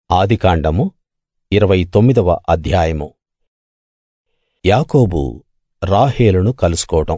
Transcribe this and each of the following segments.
ఆదికాండము ఇరవై తొమ్మిదవ అధ్యాయము యాకోబు రాహేలును కలుసుకోవడం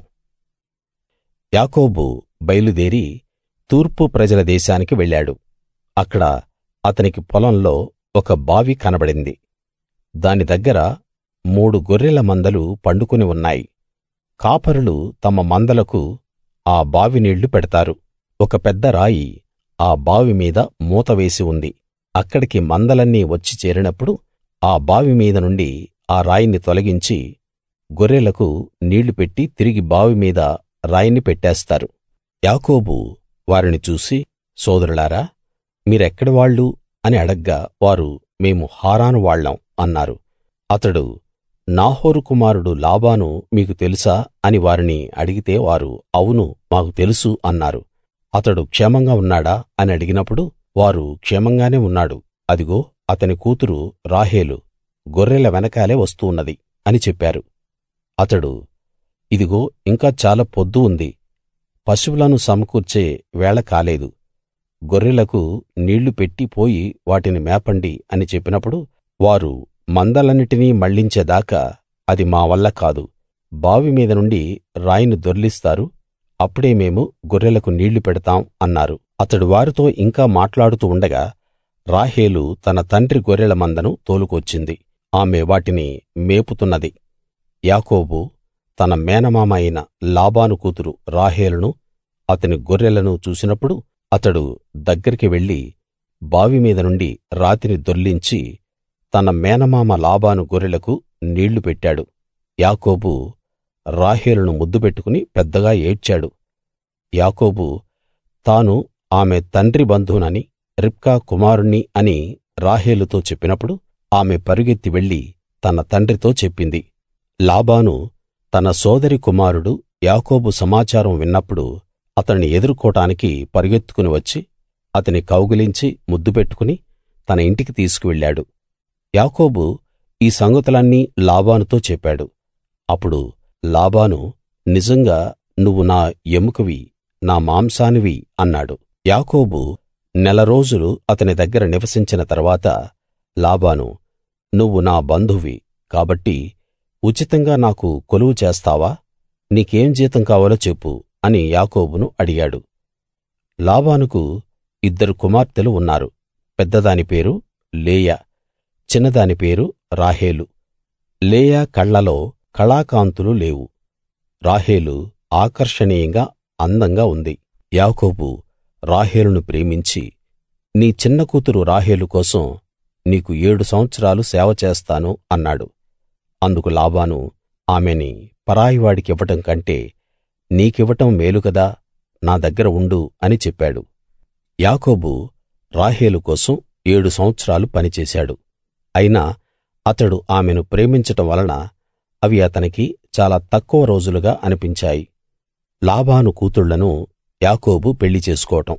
యాకోబు బయలుదేరి తూర్పు ప్రజల దేశానికి వెళ్ళాడు అక్కడ అతనికి పొలంలో ఒక బావి కనబడింది దాని దగ్గర మూడు గొర్రెల మందలు పండుకుని ఉన్నాయి కాపరులు తమ మందలకు ఆ బావి నీళ్లు పెడతారు ఒక పెద్ద రాయి ఆ బావి మీద మూత వేసి ఉంది అక్కడికి మందలన్నీ వచ్చి చేరినప్పుడు ఆ బావి మీద నుండి ఆ రాయిని తొలగించి గొర్రెలకు నీళ్లు పెట్టి తిరిగి బావి మీద రాయిని పెట్టేస్తారు యాకోబు వారిని చూసి సోదరులారా మీరెక్కడి వాళ్ళు అని అడగ్గా వారు మేము హారాను వాళ్ళం అన్నారు అతడు నాహోరు కుమారుడు లాబాను మీకు తెలుసా అని వారిని అడిగితే వారు అవును మాకు తెలుసు అన్నారు అతడు క్షేమంగా ఉన్నాడా అని అడిగినప్పుడు వారు క్షేమంగానే ఉన్నాడు అదిగో అతని కూతురు రాహేలు గొర్రెల వెనకాలే వస్తూ ఉన్నది అని చెప్పారు అతడు ఇదిగో ఇంకా చాలా పొద్దు ఉంది పశువులను సమకూర్చే వేళ కాలేదు గొర్రెలకు నీళ్లు పెట్టి పోయి వాటిని మేపండి అని చెప్పినప్పుడు వారు మందలన్నిటినీ మళ్ళించేదాకా అది మా వల్ల కాదు బావి మీద నుండి రాయిని దొర్లిస్తారు అప్పుడే మేము గొర్రెలకు నీళ్లు పెడతాం అన్నారు అతడు వారితో ఇంకా మాట్లాడుతూ ఉండగా రాహేలు తన తండ్రి గొర్రెల మందను తోలుకొచ్చింది ఆమె వాటిని మేపుతున్నది యాకోబు తన మేనమామ అయిన లాబాను కూతురు రాహేలును అతని గొర్రెలను చూసినప్పుడు అతడు దగ్గరికి వెళ్లి బావి మీద నుండి రాతిని దొర్లించి తన మేనమామ లాబాను గొర్రెలకు నీళ్లు పెట్టాడు యాకోబు రాహేలును ముద్దు పెట్టుకుని పెద్దగా ఏడ్చాడు యాకోబు తాను ఆమె తండ్రి బంధువునని రిబ్కా కుమారుణ్ణి అని రాహేలుతో చెప్పినప్పుడు ఆమె పరుగెత్తి వెళ్లి తన తండ్రితో చెప్పింది లాబాను తన సోదరి కుమారుడు యాకోబు సమాచారం విన్నప్పుడు అతన్ని ఎదుర్కోటానికి పరుగెత్తుకుని వచ్చి అతని కౌగిలించి ముద్దు పెట్టుకుని తన ఇంటికి తీసుకువెళ్ళాడు యాకోబు ఈ సంగతులన్నీ లాబానుతో చెప్పాడు అప్పుడు లాబాను నిజంగా నువ్వు నా ఎముకవి నా మాంసానివి అన్నాడు యాకోబు నెల రోజులు అతని దగ్గర నివసించిన తరువాత లాబాను నువ్వు నా బంధువి కాబట్టి ఉచితంగా నాకు కొలువు చేస్తావా నీకేం జీతం కావాలో చెప్పు అని యాకోబును అడిగాడు లాబానుకు ఇద్దరు కుమార్తెలు ఉన్నారు పెద్దదాని పేరు లేయా చిన్నదాని పేరు రాహేలు లేయా కళ్ళలో కళాకాంతులు లేవు రాహేలు ఆకర్షణీయంగా అందంగా ఉంది యాకోబు రాహేలును ప్రేమించి నీ చిన్న కూతురు రాహేలు కోసం నీకు ఏడు సంవత్సరాలు సేవ చేస్తాను అన్నాడు అందుకు లాబాను ఆమెని పరాయివాడికివ్వటం కంటే నీకివ్వటం మేలు కదా నా దగ్గర ఉండు అని చెప్పాడు యాకోబు రాహేలు కోసం ఏడు సంవత్సరాలు పనిచేశాడు అయినా అతడు ఆమెను ప్రేమించటం వలన అవి అతనికి చాలా తక్కువ రోజులుగా అనిపించాయి లాబాను కూతుళ్లను యాకోబు పెళ్లి చేసుకోవటం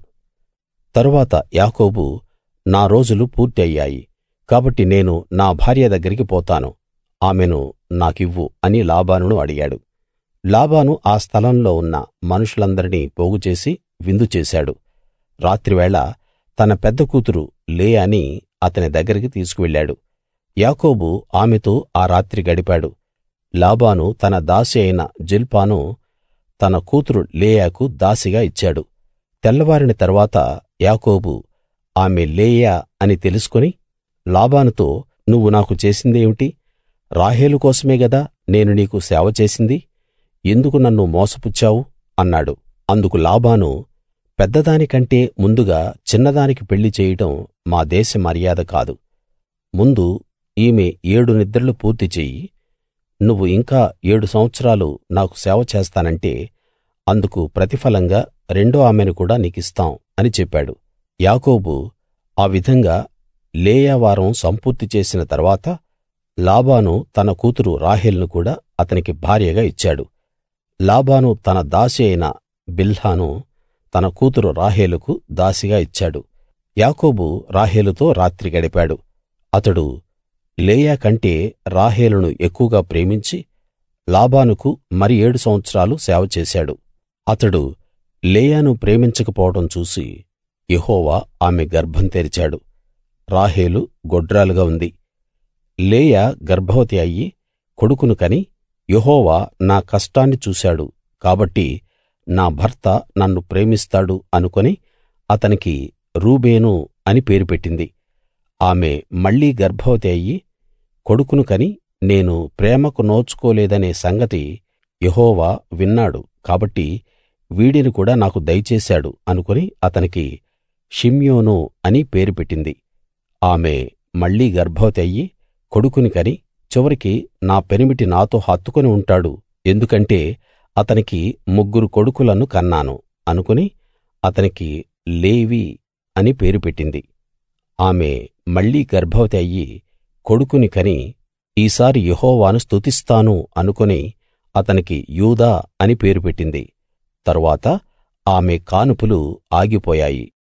తరువాత యాకోబు నా రోజులు పూర్తి అయ్యాయి కాబట్టి నేను నా భార్య దగ్గరికి పోతాను ఆమెను నాకివ్వు అని లాబానును అడిగాడు లాబాను ఆ స్థలంలో ఉన్న మనుషులందరినీ పోగుచేసి విందు చేశాడు రాత్రివేళ తన పెద్ద కూతురు లేయాని అతని దగ్గరికి తీసుకువెళ్ళాడు యాకోబు ఆమెతో ఆ రాత్రి గడిపాడు లాబాను తన దాసి అయిన జిల్పాను తన కూతురు లేయాకు దాసిగా ఇచ్చాడు తెల్లవారిన తరువాత యాకోబు ఆమె లేయా అని తెలుసుకుని లాబానుతో నువ్వు నాకు చేసిందేమిటి రాహేలు కోసమే గదా నేను నీకు సేవ చేసింది ఎందుకు నన్ను మోసపుచ్చావు అన్నాడు అందుకు లాబాను పెద్దదానికంటే ముందుగా చిన్నదానికి పెళ్లి చేయడం మా దేశ మర్యాద కాదు ముందు ఈమె ఏడు నిద్రలు పూర్తి చెయ్యి నువ్వు ఇంకా ఏడు సంవత్సరాలు నాకు సేవ చేస్తానంటే అందుకు ప్రతిఫలంగా రెండో ఆమెను కూడా నీకిస్తాం అని చెప్పాడు యాకోబు ఆ విధంగా లేయా వారం సంపూర్తి చేసిన తర్వాత లాబాను తన కూతురు రాహేలును కూడా అతనికి భార్యగా ఇచ్చాడు లాబాను తన దాసి అయిన బిల్హాను తన కూతురు రాహేలుకు దాసిగా ఇచ్చాడు యాకోబు రాహేలుతో రాత్రి గడిపాడు అతడు లేయా కంటే రాహేలును ఎక్కువగా ప్రేమించి లాబానుకు మరి ఏడు సంవత్సరాలు సేవ చేశాడు అతడు లేయాను ప్రేమించకపోవడం చూసి యెహోవా ఆమె గర్భం తెరిచాడు రాహేలు గొడ్రాలుగా ఉంది లేయా గర్భవతి అయ్యి కొడుకును కని యెహోవా నా కష్టాన్ని చూశాడు కాబట్టి నా భర్త నన్ను ప్రేమిస్తాడు అనుకుని అతనికి రూబేను అని పేరు పెట్టింది ఆమె మళ్ళీ గర్భవతి అయ్యి కొడుకును కని నేను ప్రేమకు నోచుకోలేదనే సంగతి యెహోవా విన్నాడు కాబట్టి వీడిని కూడా నాకు దయచేశాడు అనుకుని అతనికి షిమ్యోను అని పేరు పెట్టింది ఆమె మళ్ళీ గర్భవతి అయ్యి కొడుకుని కని చివరికి నా పెనిమిటి నాతో హత్తుకుని ఉంటాడు ఎందుకంటే అతనికి ముగ్గురు కొడుకులను కన్నాను అనుకుని అతనికి లేవి అని పేరు పెట్టింది ఆమె మళ్ళీ గర్భవతి అయ్యి కొడుకుని కని ఈసారి యెహోవాను స్తుతిస్తాను అనుకుని అతనికి యూదా అని పేరు పెట్టింది తరువాత ఆమె కానుపులు ఆగిపోయాయి